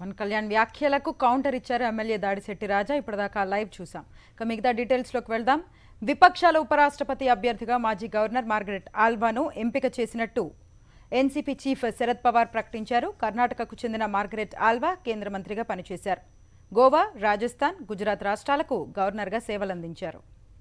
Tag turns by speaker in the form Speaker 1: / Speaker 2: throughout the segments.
Speaker 1: పవన్ కళ్యాణ్ వ్యాఖ్యలకు కౌంటర్ ఇచ్చారు ఎమ్మెల్యే దాడిశెట్టి రాజా ఇప్పటిదాకా లైవ్ చూసాం ఇక మిగతా డీటెయిల్స్లోకి వెళ్దాం విపక్షాల ఉపరాష్ట్రపతి అభ్యర్థిగా మాజీ గవర్నర్ మార్గరెట్ ఆల్వాను ఎంపిక చేసినట్టు ఎన్సీపీ చీఫ్ శరద్ పవార్ ప్రకటించారు కర్ణాటకకు చెందిన మార్గరెట్ ఆల్వా కేంద్ర మంత్రిగా పనిచేశారు గోవా రాజస్థాన్ గుజరాత్ రాష్ట్రాలకు గవర్నర్గా సేవలందించారు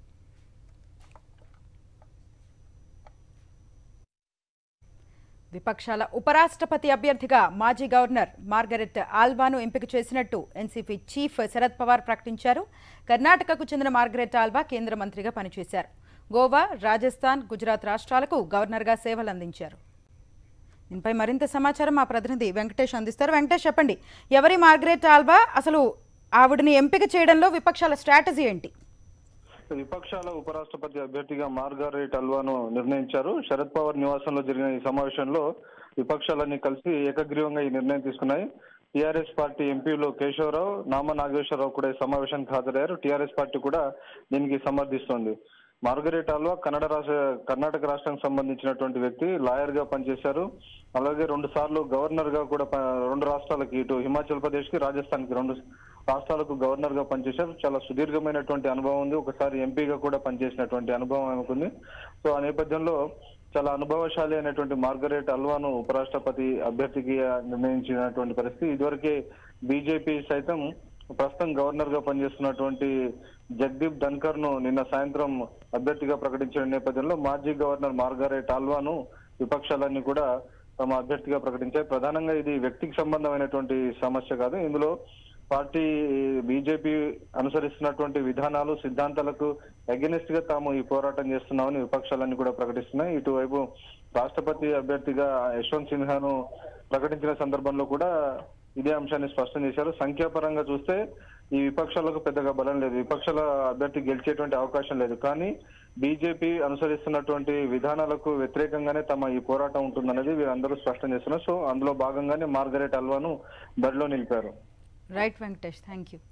Speaker 1: విపక్షాల ఉపరాష్ట్రపతి అభ్యర్థిగా మాజీ గవర్నర్ మార్గరెట్ ఆల్వాను ఎంపిక చేసినట్టు ఎన్సీపీ చీఫ్ శరద్ పవార్ ప్రకటించారు కర్ణాటకకు చెందిన మార్గరెట్ ఆల్వా కేంద్ర మంత్రిగా పనిచేశారు గోవా రాజస్థాన్ గుజరాత్ రాష్ట్రాలకు గవర్నర్గా సేవలందించారు దీనిపై మరింత సమాచారం మా ప్రతినిధి వెంకటేష్ అందిస్తారు వెంకటేష్ చెప్పండి ఎవరి మార్గరెట్ ఆల్వా అసలు ఆవిడని ఎంపిక చేయడంలో విపక్షాల స్ట్రాటజీ ఏంటి
Speaker 2: విపక్షాల ఉపరాష్ట్రపతి అభ్యర్థిగా మార్గారెట్ అల్వాను నిర్ణయించారు శరద్ పవార్ నివాసంలో జరిగిన ఈ సమావేశంలో విపక్షాలన్నీ కలిసి ఏకగ్రీవంగా ఈ నిర్ణయం తీసుకున్నాయి టీఆర్ఎస్ పార్టీ ఎంపీలు కేశవరావు నామ నాగేశ్వరరావు కూడా ఈ సమావేశానికి హాజరయ్యారు టీఆర్ఎస్ పార్టీ కూడా దీనికి సమర్థిస్తోంది మార్గరెట్ ఆల్వా కన్నడ రాష్ట్ర కర్ణాటక రాష్ట్రానికి సంబంధించినటువంటి వ్యక్తి లాయర్ గా పనిచేశారు అలాగే రెండు సార్లు గవర్నర్ గా కూడా ప- రెండు రాష్ట్రాలకి ఇటు హిమాచల్ ప్రదేశ్ కి రాజస్థాన్ కి రెండు రాష్ట్రాలకు గవర్నర్ గా పనిచేశారు చాలా సుదీర్ఘమైనటువంటి అనుభవం ఉంది ఒకసారి ఎంపీగా కూడా పనిచేసినటువంటి అనుభవం ఆమెకుంది సో ఆ నేపథ్యంలో చాలా అనుభవశాలి అయినటువంటి మార్గరెట్ అల్వాను ఉపరాష్ట్రపతి అభ్యర్థికి నిర్ణయించినటువంటి పరిస్థితి ఇదివరకే బీజేపీ సైతం ప్రస్తుతం గవర్నర్ గా పనిచేస్తున్నటువంటి జగదీప్ ధన్కర్ ను నిన్న సాయంత్రం అభ్యర్థిగా ప్రకటించిన నేపథ్యంలో మాజీ గవర్నర్ మార్గారెట్ ఆల్వాను విపక్షాలన్నీ కూడా తమ అభ్యర్థిగా ప్రకటించాయి ప్రధానంగా ఇది వ్యక్తికి సంబంధమైనటువంటి సమస్య కాదు ఇందులో పార్టీ బీజేపీ అనుసరిస్తున్నటువంటి విధానాలు సిద్ధాంతాలకు అగెనిస్ట్ గా తాము ఈ పోరాటం చేస్తున్నామని విపక్షాలన్నీ కూడా ప్రకటిస్తున్నాయి ఇటువైపు రాష్ట్రపతి అభ్యర్థిగా యశ్వంత్ సిన్హాను ప్రకటించిన సందర్భంలో కూడా ఇదే అంశాన్ని స్పష్టం చేశారు సంఖ్యాపరంగా చూస్తే ఈ విపక్షాలకు పెద్దగా బలం లేదు విపక్షాల అభ్యర్థి గెలిచేటువంటి అవకాశం లేదు కానీ బీజేపీ అనుసరిస్తున్నటువంటి విధానాలకు వ్యతిరేకంగానే తమ ఈ పోరాటం ఉంటుందనేది వీరందరూ స్పష్టం చేస్తున్నారు సో అందులో భాగంగానే మార్గరెట్ అల్వాను బరిలో నిలిపారు
Speaker 1: రైట్ వెంకటేష్ థ్యాంక్ యూ